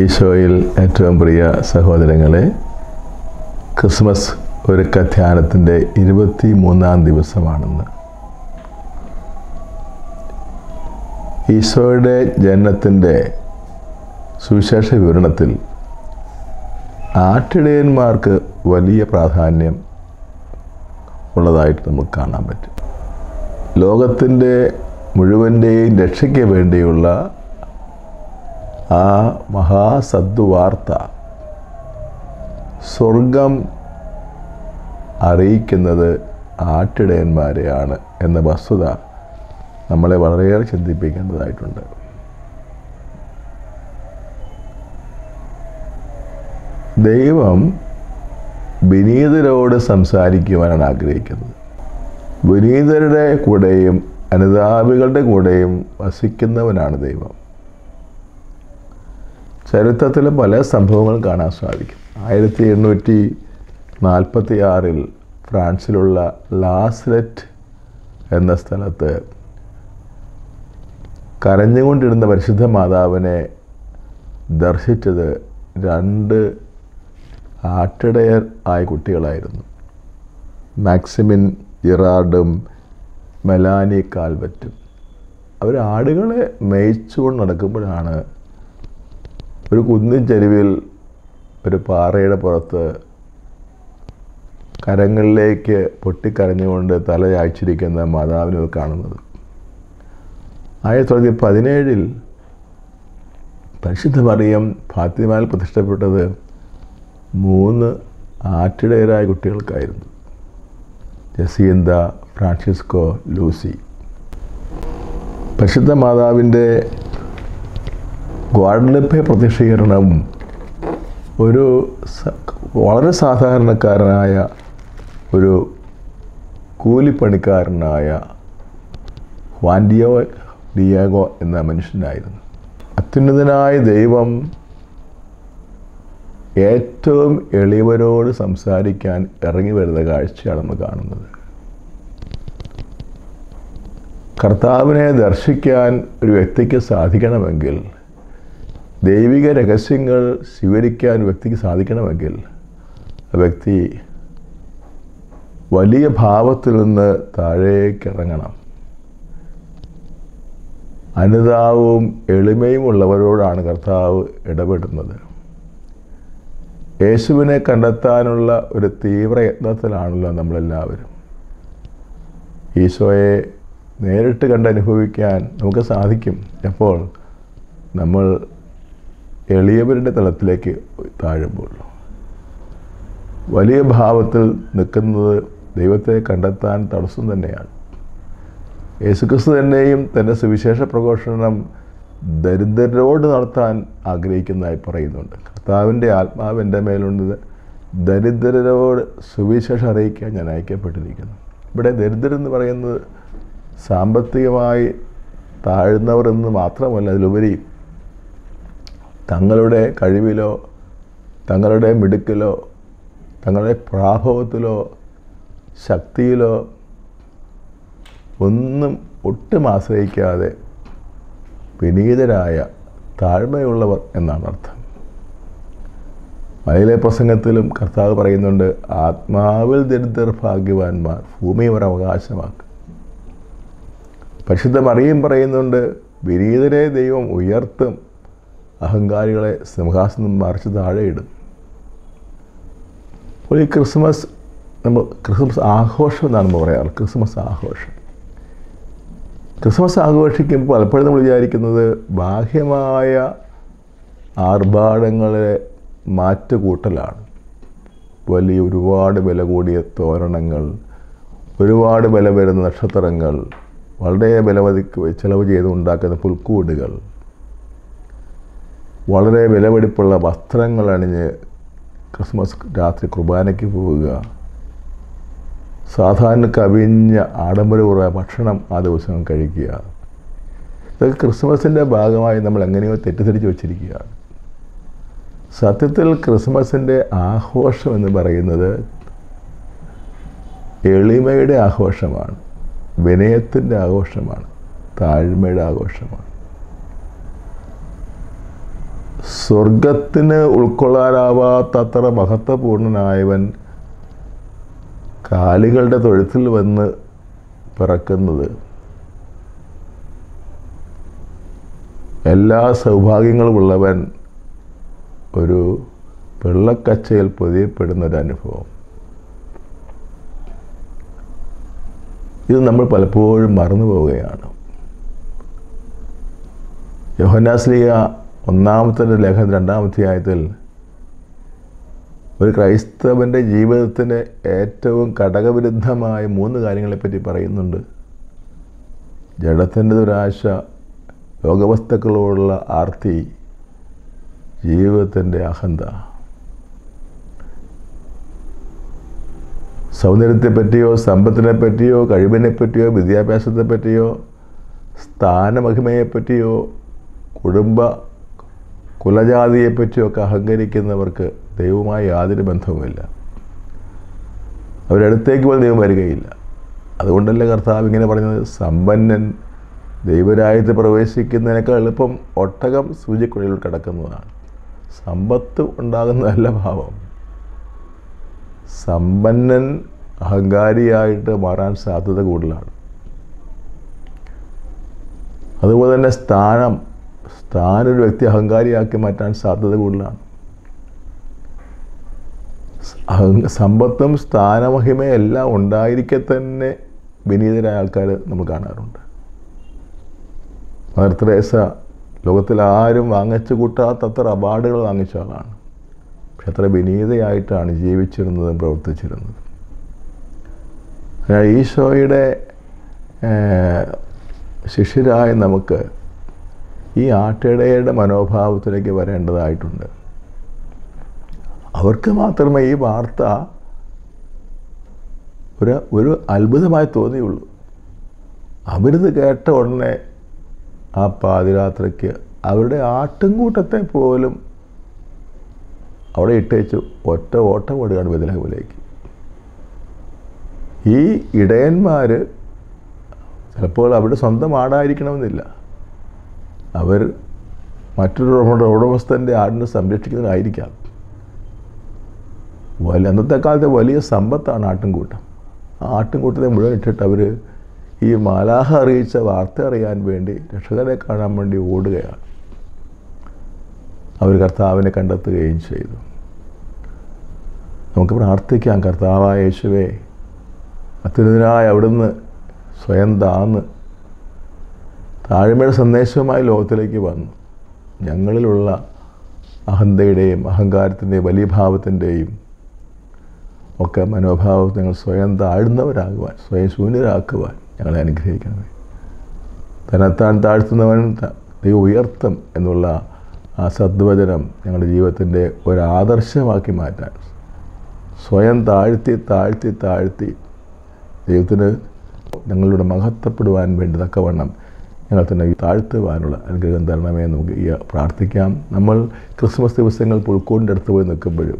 ഈശോയിൽ ഏറ്റവും പ്രിയ സഹോദരങ്ങളെ ക്രിസ്മസ് ഒരുക്ക ധ്യാനത്തിൻ്റെ ഇരുപത്തി മൂന്നാം ദിവസമാണെന്ന് ഈശോയുടെ ജനനത്തിൻ്റെ സുവിശേഷ വിവരണത്തിൽ ആട്ടിടയന്മാർക്ക് വലിയ പ്രാധാന്യം ഉള്ളതായിട്ട് നമുക്ക് കാണാൻ പറ്റും ലോകത്തിൻ്റെ മുഴുവൻ്റെയും രക്ഷയ്ക്ക് വേണ്ടിയുള്ള ആ മഹാസദ്വാർത്ത സ്വർഗം അറിയിക്കുന്നത് ആട്ടിടയന്മാരെയാണ് എന്ന വസ്തുത നമ്മളെ വളരെയേറെ ചിന്തിപ്പിക്കേണ്ടതായിട്ടുണ്ട് ദൈവം വിനീതരോട് സംസാരിക്കുവാനാണ് ആഗ്രഹിക്കുന്നത് വിനീതരുടെ കൂടെയും അനുതാപികളുടെ കൂടെയും വസിക്കുന്നവനാണ് ദൈവം ചരിത്രത്തിൽ പല സംഭവങ്ങളും കാണാൻ സാധിക്കും ആയിരത്തി എണ്ണൂറ്റി നാൽപ്പത്തി ആറിൽ ഫ്രാൻസിലുള്ള ലാസ്ലെറ്റ് എന്ന സ്ഥലത്ത് കരഞ്ഞുകൊണ്ടിരുന്ന പരിശുദ്ധ മാതാവിനെ ദർശിച്ചത് രണ്ട് ആട്ടിടയർ ആയ കുട്ടികളായിരുന്നു മാക്സിമിൻ ജിറാർഡും മെലാനി കാൽവറ്റും അവർ ആടുകളെ മേയിച്ചുകൊണ്ട് നടക്കുമ്പോഴാണ് ഒരു കുന്നിൻ ചെരുവിൽ ഒരു പാറയുടെ പുറത്ത് കരങ്ങളിലേക്ക് പൊട്ടിക്കരഞ്ഞുകൊണ്ട് തല ചായ്ച്ചിരിക്കുന്ന മാതാവിനെ കാണുന്നത് ആയിരത്തി തൊള്ളായിരത്തി പതിനേഴിൽ പരിശുദ്ധ മറിയം ഫാത്തിമയിൽ പ്രതിഷ്ഠപ്പെട്ടത് മൂന്ന് ആട്ടിടയരായ കുട്ടികൾക്കായിരുന്നു ജസീന്ത ഫ്രാൻസിസ്കോ ലൂസി പരിശുദ്ധ മാതാവിൻ്റെ ഗ്വാഡലപ്പെ പ്രത്യക്ഷീകരണം ഒരു വളരെ സാധാരണക്കാരനായ ഒരു കൂലിപ്പണിക്കാരനായ വാൻഡിയോ ഡിയാഗോ എന്ന മനുഷ്യനായിരുന്നു അത്യുന്നതനായ ദൈവം ഏറ്റവും എളിയവരോട് സംസാരിക്കാൻ ഇറങ്ങി വരുന്ന കാഴ്ചയാണ് നമ്മൾ കാണുന്നത് കർത്താവിനെ ദർശിക്കാൻ ഒരു വ്യക്തിക്ക് സാധിക്കണമെങ്കിൽ ദൈവിക രഹസ്യങ്ങൾ സ്വീകരിക്കാൻ വ്യക്തിക്ക് സാധിക്കണമെങ്കിൽ ആ വ്യക്തി വലിയ ഭാവത്തിൽ നിന്ന് താഴേക്ക് ഇറങ്ങണം അനുതാവും എളിമയും ഉള്ളവരോടാണ് കർത്താവ് ഇടപെടുന്നത് യേശുവിനെ കണ്ടെത്താനുള്ള ഒരു തീവ്ര യത്നത്തിലാണല്ലോ നമ്മളെല്ലാവരും ഈശോയെ നേരിട്ട് കണ്ടനുഭവിക്കാൻ നമുക്ക് സാധിക്കും എപ്പോൾ നമ്മൾ എളിയവരുടെ തലത്തിലേക്ക് താഴുമ്പോൾ വലിയ ഭാവത്തിൽ നിൽക്കുന്നത് ദൈവത്തെ കണ്ടെത്താൻ തടസ്സം തന്നെയാണ് യേശുക്രിസ്തു തന്നെയും തൻ്റെ സുവിശേഷ പ്രഘോഷണം ദരിദ്രരോട് നടത്താൻ ആഗ്രഹിക്കുന്നതായി പറയുന്നുണ്ട് കർത്താവിൻ്റെ ആത്മാവ് എൻ്റെ മേലുണ്ട് ദരിദ്രരോട് സുവിശേഷം അറിയിക്കാൻ ഞാൻ അയക്കപ്പെട്ടിരിക്കുന്നു ഇവിടെ ദരിദ്രരെന്ന് പറയുന്നത് സാമ്പത്തികമായി താഴ്ന്നവർ എന്ന് മാത്രമല്ല അതിലുപരി തങ്ങളുടെ കഴിവിലോ തങ്ങളുടെ മിടുക്കിലോ തങ്ങളുടെ പ്രാഭവത്തിലോ ശക്തിയിലോ ഒന്നും ഒട്ടും ആശ്രയിക്കാതെ വിനീതരായ താഴ്മയുള്ളവർ എന്നാണ് അർത്ഥം മലയിലെ പ്രസംഗത്തിലും കർത്താവ് പറയുന്നുണ്ട് ആത്മാവിൽ ദരിദ്രർ ഭാഗ്യവാന്മാർ ഭൂമി ഒരു അവകാശമാക്കും പരിശുദ്ധ മറിയും പറയുന്നുണ്ട് വിനീതരെ ദൈവം ഉയർത്തും അഹങ്കാരികളെ സിംഹാസനം മറിച്ച് താഴെയിടും അപ്പോൾ ഈ ക്രിസ്മസ് നമ്മൾ ക്രിസ്മസ് ആഘോഷം എന്നാണ് നമ്മൾ പറയാറ് ക്രിസ്മസ് ആഘോഷം ക്രിസ്മസ് ആഘോഷിക്കുമ്പോൾ പലപ്പോഴും നമ്മൾ വിചാരിക്കുന്നത് ബാഹ്യമായ ആർഭാടങ്ങളെ മാറ്റുകൂട്ടലാണ് വലിയ ഒരുപാട് വില കൂടിയ തോരണങ്ങൾ ഒരുപാട് വില വരുന്ന നക്ഷത്രങ്ങൾ വളരെ വിലമതിക്ക് ചിലവ് ചെയ്ത് ഉണ്ടാക്കുന്ന പുൽക്കൂടുകൾ വളരെ വിലപിടിപ്പുള്ള വസ്ത്രങ്ങൾ അണിഞ്ഞ് ക്രിസ്മസ് രാത്രി കുർബാനയ്ക്ക് പോവുക സാധാരണ കവിഞ്ഞ ആഡംബരപൂർവ്വ ഭക്ഷണം ആ ദിവസം കഴിക്കുക ഇതൊക്കെ ക്രിസ്മസിൻ്റെ ഭാഗമായി നമ്മൾ എങ്ങനെയോ തെറ്റിദ്ധരിച്ച് വച്ചിരിക്കുകയാണ് സത്യത്തിൽ ക്രിസ്മസിൻ്റെ ആഘോഷം എന്ന് പറയുന്നത് എളിമയുടെ ആഘോഷമാണ് വിനയത്തിൻ്റെ ആഘോഷമാണ് താഴ്മയുടെ ആഘോഷമാണ് സ്വർഗത്തിന് ഉൾക്കൊള്ളാനാവാത്തത്ര മഹത്വപൂർണനായവൻ കാലികളുടെ തൊഴുത്തിൽ വന്ന് പിറക്കുന്നത് എല്ലാ സൗഭാഗ്യങ്ങളുമുള്ളവൻ ഒരു വെള്ളക്കച്ചയിൽ പൊതിയപ്പെടുന്ന ഒരു അനുഭവം ഇത് നമ്മൾ പലപ്പോഴും മറന്നു പോവുകയാണ് യോഹന്നാസ്ലിയ ഒന്നാമത്തെ ലേഖനം രണ്ടാമത്തെ ആയത്തിൽ ഒരു ക്രൈസ്തവൻ്റെ ജീവിതത്തിന് ഏറ്റവും ഘടകവിരുദ്ധമായ മൂന്ന് കാര്യങ്ങളെപ്പറ്റി പറയുന്നുണ്ട് ജഡത്തിൻ്റെ ദുരാശ ലോകവസ്തുക്കളോടുള്ള ആർത്തി ജീവിതത്തിൻ്റെ അഹന്ത സൗന്ദര്യത്തെപ്പറ്റിയോ സമ്പത്തിനെ പറ്റിയോ കഴിവിനെ പറ്റിയോ വിദ്യാഭ്യാസത്തെ പറ്റിയോ സ്ഥാനമഹിമയെപ്പറ്റിയോ കുടുംബ കുലജാതിയെപ്പറ്റിയൊക്കെ അഹങ്കരിക്കുന്നവർക്ക് ദൈവവുമായി യാതൊരു ബന്ധവുമില്ല അവരടുത്തേക്ക് പോലും ദൈവം വരികയില്ല അതുകൊണ്ടല്ലേ കർത്താവ് ഇങ്ങനെ പറഞ്ഞത് സമ്പന്നൻ ദൈവരാജ്യത്ത് പ്രവേശിക്കുന്നതിനേക്കാൾ എളുപ്പം ഒട്ടകം സൂചിക്കുഴയിൽ കിടക്കുന്നതാണ് സമ്പത്ത് ഉണ്ടാകുന്നതല്ല ഭാവം സമ്പന്നൻ അഹങ്കാരിയായിട്ട് മാറാൻ സാധ്യത കൂടുതലാണ് അതുപോലെ തന്നെ സ്ഥാനം സ്ഥാനം ഒരു വ്യക്തി അഹങ്കാരിയാക്കി മാറ്റാൻ സാധ്യത കൂടുതലാണ് സമ്പത്തും സ്ഥാനമഹിമയും എല്ലാം ഉണ്ടായിരിക്കെ തന്നെ വിനീതരായ ആൾക്കാർ നമ്മൾ കാണാറുണ്ട് മദർ തെരേസ ലോകത്തിൽ ആരും വാങ്ങിച്ചു കൂട്ടാത്തത്ര അവാർഡുകൾ വാങ്ങിച്ച ആളാണ് പക്ഷെ അത്ര വിനീതയായിട്ടാണ് ജീവിച്ചിരുന്നതും പ്രവർത്തിച്ചിരുന്നത് ഈശോയുടെ ശിഷ്യരായ നമുക്ക് ഈ ആട്ടിടയുടെ മനോഭാവത്തിലേക്ക് വരേണ്ടതായിട്ടുണ്ട് അവർക്ക് മാത്രമേ ഈ വാർത്ത ഒരു ഒരു അത്ഭുതമായി തോന്നിയുള്ളൂ അവരിത് കേട്ട ഉടനെ ആ പാതിരാത്രിക്ക് അവരുടെ ആട്ടിൻകൂട്ടത്തെ പോലും അവിടെ ഇട്ടേച്ച് ഒറ്റ ഓട്ടം ഓടുകയാണ് ബദലഹമിലേക്ക് ഈ ഇടയന്മാർ ചിലപ്പോൾ അവരുടെ സ്വന്തം ആടായിരിക്കണമെന്നില്ല അവർ മറ്റൊരു ഉടമസ്ഥൻ്റെ ആടിനെ സംരക്ഷിക്കുന്നതായിരിക്കാം വലിയ അന്നത്തെ കാലത്തെ വലിയ സമ്പത്താണ് ആട്ടിൻകൂട്ടം ആ ആട്ടിൻകൂട്ടത്തെ മുഴുവൻ ഇട്ടിട്ട് അവർ ഈ മാലാഹ അറിയിച്ച വാർത്ത അറിയാൻ വേണ്ടി രക്ഷകരെ കാണാൻ വേണ്ടി ഓടുകയാണ് അവർ കർത്താവിനെ കണ്ടെത്തുകയും ചെയ്തു നമുക്ക് പ്രാർത്ഥിക്കാം കർത്താവായ യേശുവേ അത്യുന്നതനായ അവിടുന്ന് സ്വയം താന്ന് താഴ്മയുടെ സന്ദേശവുമായി ലോകത്തിലേക്ക് വന്നു ഞങ്ങളിലുള്ള അഹന്തയുടെയും അഹങ്കാരത്തിൻ്റെയും വലിയ ഭാവത്തിൻ്റെയും ഒക്കെ മനോഭാവം ഞങ്ങൾ സ്വയം താഴ്ന്നവരാകുവാൻ സ്വയം ശൂന്യരാക്കുവാൻ ഞങ്ങളെ അനുഗ്രഹിക്കണമേ തന്നെത്താൻ താഴ്ത്തുന്നവൻ ദൈവം ഉയർത്തും എന്നുള്ള ആ സദ്വചനം ഞങ്ങളുടെ ജീവിതത്തിൻ്റെ ഒരാദർശമാക്കി മാറ്റാൻ സ്വയം താഴ്ത്തി താഴ്ത്തി താഴ്ത്തി ദൈവത്തിന് ഞങ്ങളുടെ മഹത്വപ്പെടുവാൻ വേണ്ടി തക്കവണ്ണം ഞങ്ങൾ തന്നെ താഴ്ത്തുവാനുള്ള അനുഗ്രഹം തരണമേ നമുക്ക് ഈ പ്രാർത്ഥിക്കാം നമ്മൾ ക്രിസ്മസ് ദിവസങ്ങൾ പുൽക്കൂടിൻ്റെ പോയി നിൽക്കുമ്പോഴും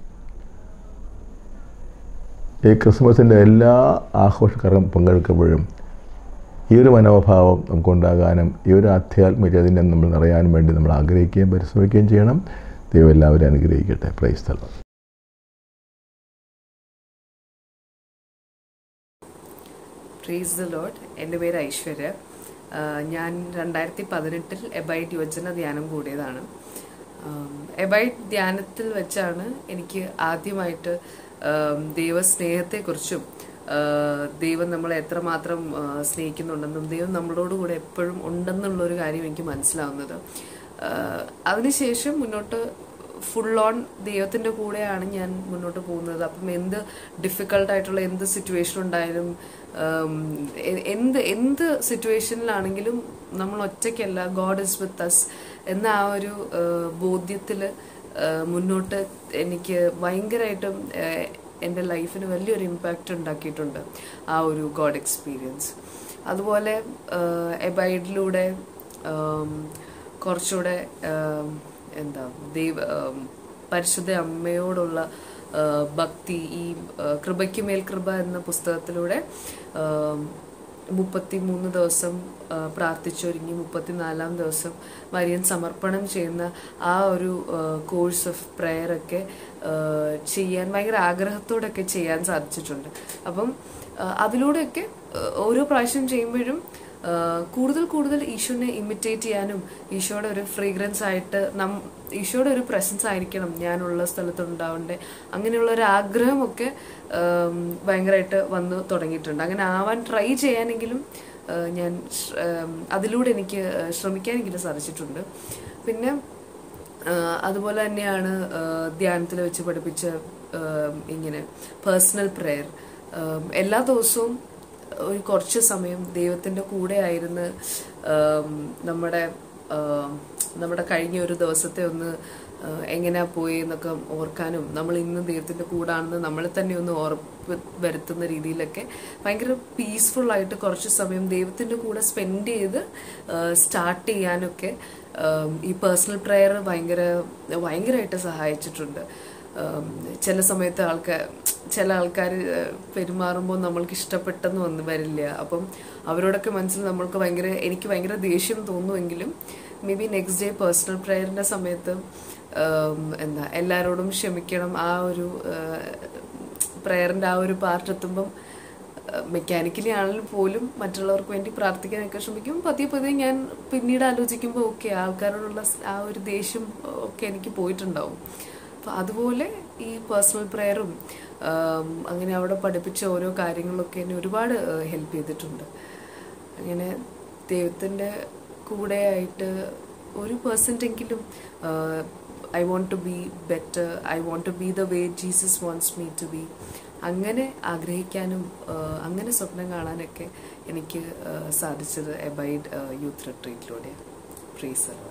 ഈ ക്രിസ്മസിൻ്റെ എല്ലാ ആഘോഷക്കാരും പങ്കെടുക്കുമ്പോഴും ഈ ഒരു മനോഭാവം നമുക്കുണ്ടാകാനും ഈ ഒരു ആധ്യാത്മിക ചൈതന്യം നമ്മൾ നിറയാനും വേണ്ടി നമ്മൾ ആഗ്രഹിക്കുകയും പരിശ്രമിക്കുകയും ചെയ്യണം ദൈവം എല്ലാവരും അനുഗ്രഹിക്കട്ടെ പ്രൈസ് സ്ഥലം പ്രേസ് ദ ലോഡ് എൻ്റെ പേര് ഐശ്വര്യ ആഹ് ഞാൻ രണ്ടായിരത്തി പതിനെട്ടിൽ എബൈറ്റ് യുവജന ധ്യാനം കൂടിയതാണ് ആം, എബൈറ്റ് ധ്യാനത്തിൽ വെച്ചാണ് എനിക്ക് ആദ്യമായിട്ട് ആം, ദൈവസ്നേഹത്തെക്കുറിച്ചും ആഹ്, ദൈവം നമ്മളെ എത്രമാത്രം ആഹ്, സ്നേഹിക്കുന്നുണ്ടെന്നും ദൈവം നമ്മളോട് കൂടെ എപ്പോഴും ഉണ്ടെന്നുള്ളൊരു കാര്യം എനിക്ക് മനസ്സിലാവുന്നത് ആഹ്, അതിനുശേഷം മുന്നോട്ട് ഫുൾ ഓൺ ദൈവത്തിന്റെ കൂടെയാണ് ഞാൻ മുന്നോട്ട് പോകുന്നത് അപ്പം എന്ത് ഡിഫിക്കൽട്ട് ആയിട്ടുള്ള എന്ത് സിറ്റുവേഷൻ ഉണ്ടായാലും ഉം, എ- എന്ത് എന്ത് സിറ്റുവേഷനിലാണെങ്കിലും നമ്മൾ ഒറ്റയ്ക്കല്ല ഗോഡ് ഇസ് വിത്ത് അസ് എന്ന ആ ഒരു ബോധ്യത്തിൽ മുന്നോട്ട് എനിക്ക് ഭയങ്കരമായിട്ടും ഏഹ്, എൻ്റെ ലൈഫിന് വലിയൊരു ഇമ്പാക്റ്റ് ഉണ്ടാക്കിയിട്ടുണ്ട് ആ ഒരു ഗോഡ് എക്സ്പീരിയൻസ് അതുപോലെ എബൈഡിലൂടെ കുറച്ചുകൂടെ ആം, എന്താ ദൈവ ആം, പരിശുദ്ധ അമ്മയോടുള്ള ആ, ഭക്തി ഈ ആ, കൃപയ്ക്ക് മേൽ കൃപ എന്ന പുസ്തകത്തിലൂടെ ആം, മുപ്പത്തി മൂന്ന് ദിവസം ആ, പ്രാർത്ഥിച്ചൊരുങ്ങി മുപ്പത്തിനാലാം ദിവസം മരിയൻ സമർപ്പണം ചെയ്യുന്ന ആ ഒരു കോഴ്സ് ഓഫ് പ്രെയർ ഒക്കെ ആ, ചെയ്യാൻ ഭയങ്കര ആഗ്രഹത്തോടൊക്കെ ചെയ്യാൻ സാധിച്ചിട്ടുണ്ട് അപ്പം ആ, അതിലൂടെയൊക്കെ ആ, ഓരോ പ്രാവശ്യം ചെയ്യുമ്പോഴും ആ, കൂടുതൽ കൂടുതൽ ഈശോനെ ഇമിറ്റേറ്റ് ചെയ്യാനും ഈശോയുടെ ഒരു ഫ്രീഗ്രൻസ് ആയിട്ട് നം ഈശോയുടെ ഒരു പ്രസൻസ് ആയിരിക്കണം ഞാനുള്ള സ്ഥലത്ത് ഉണ്ടാവണ്ടേ അങ്ങനെയുള്ള ഒരു ആഗ്രഹമൊക്കെ ആം, ഭയങ്കരമായിട്ട് വന്നു തുടങ്ങിയിട്ടുണ്ട് അങ്ങനെ ആവാൻ ട്രൈ ചെയ്യാനെങ്കിലും ആ, ഞാൻ ശ്ര- ആം, അതിലൂടെ എനിക്ക് ശ്രമിക്കാനെങ്കിലും സാധിച്ചിട്ടുണ്ട് പിന്നെ ആ, അതുപോലെ തന്നെയാണ് ധ്യാനത്തിൽ വെച്ച് പഠിപ്പിച്ച ആ, ഇങ്ങനെ പേഴ്സണൽ പ്രെയർ എല്ലാ ദിവസവും ഒരു കുറച്ച് സമയം ദൈവത്തിൻ്റെ കൂടെ ആയിരുന്ന് ആം, നമ്മുടെ ആം, നമ്മുടെ കഴിഞ്ഞ ഒരു ദിവസത്തെ ഒന്ന് ആ, എങ്ങനെയാ പോയി എന്നൊക്കെ ഓർക്കാനും നമ്മൾ ഇന്ന് ദൈവത്തിൻ്റെ കൂടാണെന്ന് നമ്മളെ തന്നെ ഒന്ന് ഉറപ്പ് വരുത്തുന്ന രീതിയിലൊക്കെ ഭയങ്കര പീസ്ഫുൾ ആയിട്ട് കുറച്ച് സമയം ദൈവത്തിൻ്റെ കൂടെ സ്പെൻഡ് ചെയ്ത് സ്റ്റാർട്ട് ചെയ്യാനൊക്കെ ആം, ഈ പേഴ്സണൽ പ്രെയർ ഭയങ്കര ഭയങ്കരമായിട്ട് സഹായിച്ചിട്ടുണ്ട് ആം, ചില സമയത്ത് ആൾക്കാർ ചില ആൾക്കാർ പെരുമാറുമ്പോൾ നമ്മൾക്ക് ഇഷ്ടപ്പെട്ടെന്ന് വന്ന് വരില്ല അപ്പം അവരോടൊക്കെ മനസ്സിൽ നമ്മൾക്ക് ഭയങ്കര എനിക്ക് ഭയങ്കര ദേഷ്യം തോന്നുമെങ്കിലും maybe next day personal പ്രെയറിൻ്റെ സമയത്ത് ആം, എന്താ എല്ലാവരോടും ക്ഷമിക്കണം ആ ഒരു പ്രെയറിൻ്റെ ആ ഒരു പാർട്ട് എത്തുമ്പം മെക്കാനിക്കലി ആണെങ്കിലും പോലും മറ്റുള്ളവർക്ക് വേണ്ടി പ്രാർത്ഥിക്കാനൊക്കെ ശ്രമിക്കും പതിയെ പതിയെ ഞാൻ പിന്നീട് ആലോചിക്കുമ്പോൾ ഓക്കെ ആൾക്കാരോടുള്ള സ് ആ ഒരു ദേഷ്യം ഒക്കെ എനിക്ക് പോയിട്ടുണ്ടാവും അപ്പം അതുപോലെ ഈ പേഴ്സണൽ പ്രെയറും അങ്ങനെ അവിടെ പഠിപ്പിച്ച ഓരോ കാര്യങ്ങളൊക്കെ എന്നെ ഒരുപാട് ഹെൽപ്പ് ചെയ്തിട്ടുണ്ട് അങ്ങനെ ദൈവത്തിൻ്റെ കൂടെ ആയിട്ട് ഒരു പേഴ്സൻ്റ് എങ്കിലും I want to be better I want to be the way Jesus wants me to be അങ്ങനെ ആഗ്രഹിക്കാനും ആ, അങ്ങനെ സ്വപ്നം കാണാനൊക്കെ എനിക്ക് ആ, സാധിച്ചത് എബൈഡ് യൂത്ത് റിട്രീറ്റിലൂടെ പ്രീസർ